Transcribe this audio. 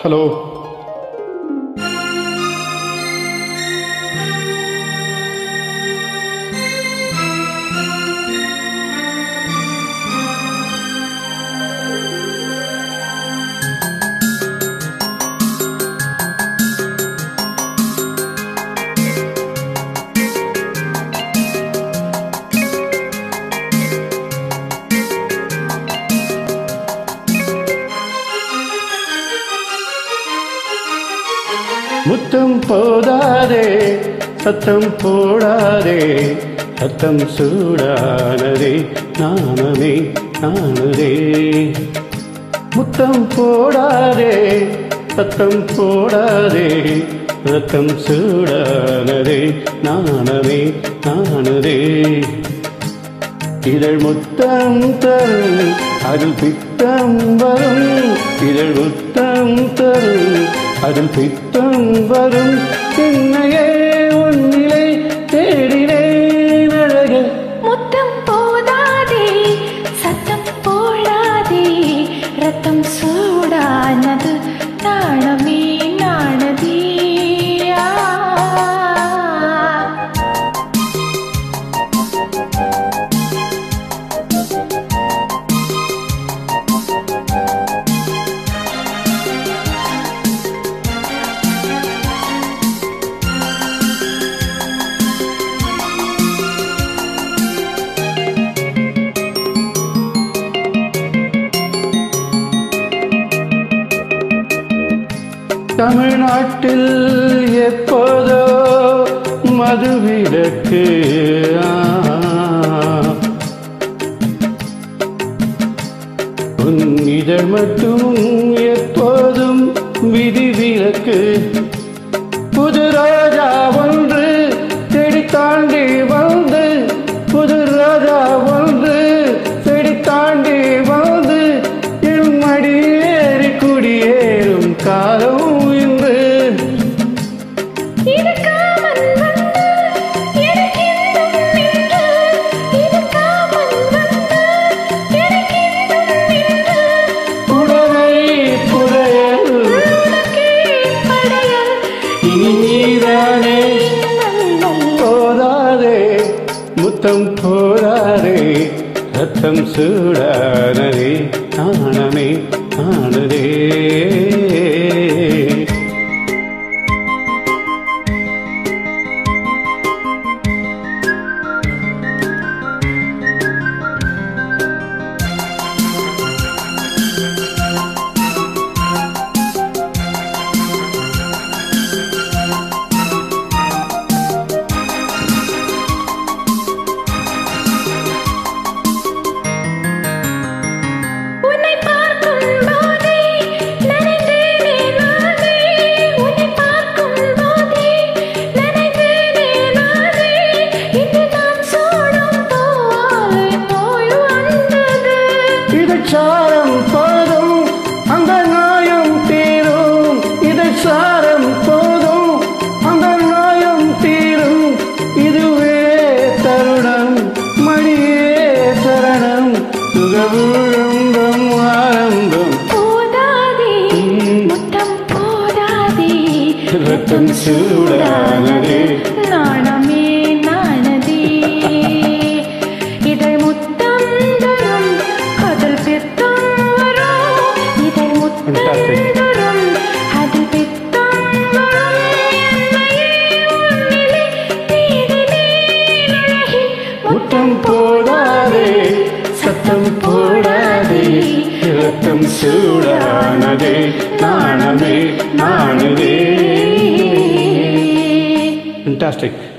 Hello முத்தம் போதாதே சத்தம் போடாதே சத்தம் சூடானதே நாணமே நாணுதே முத்தம் போடாதே சத்தம் போடாதே ரத்தம் சூடானதே நாணமே நாணுதே இதழ் முத்தம் தரும் அதில் பித்தம் வரும் இதழ் முத்தம் தரும் அதில் பித்தம் வரும் என்னையே உன்னிலை தேடினேன் அழகு முத்தம் போதாதே சத்தம் போடாதே ரத்தம் சூடானது நாணமே நாணதே ஆ. தமிழ்நாட்டில் எப்போதோ மதுவிலக்கு ஆ. உன் இதழ் மட்டும் எப்போதும் விதிவிலக்கு புது ராஜா ஒன்று தேடி தாண்டி வந்து புது ராஜா ஒன்று தேடி தாண்டி வந்து என் மடியேறி குடியேறும் காலம் இன்று இருக்காமல் வந்து எனக்கென்றும் நின்று இருக்காமல் வந்து எனக்கென்றும் நின்று உடலை புதையல் உனக்கே படையல் இனி நீதானே நல்லல் போதாதே முத்தம் போதாதே ரத்தம் சூடானதே நாணமே நாணுதே உன்னை பார்க்கும் போதே நினைத்தேனே நானே உன்னை பார்க்கும் போதே நினைத்தேனே நானே இன்று நான் சூடும் போல் நோய் வந்தது இதச்சாரம் போதும் அந்த நாயம் தீரும் இதச்சாரம் போதும் அந்த நாயம் தீரும் இதுவே தருணம் மணியே சரணம் சுகவிழும்பம் ஆரம்பம் போதாதே முத்தம் போதாதே ரத்தம் சூடானதே நாணமே நாணதே இதழ் முத்தம் தரும் அதில் பித்தம் வரும் இதழ் முத்தம் Fantastic. தரும் அதில் பித்தம் வரும் என்னையே உன்னிலே தேடினேன் அழகில் முத்தம் போடாதே சத்தம் போடாதே ரத்தம் சூடானதே நாணமே நாணுதே Fantastic.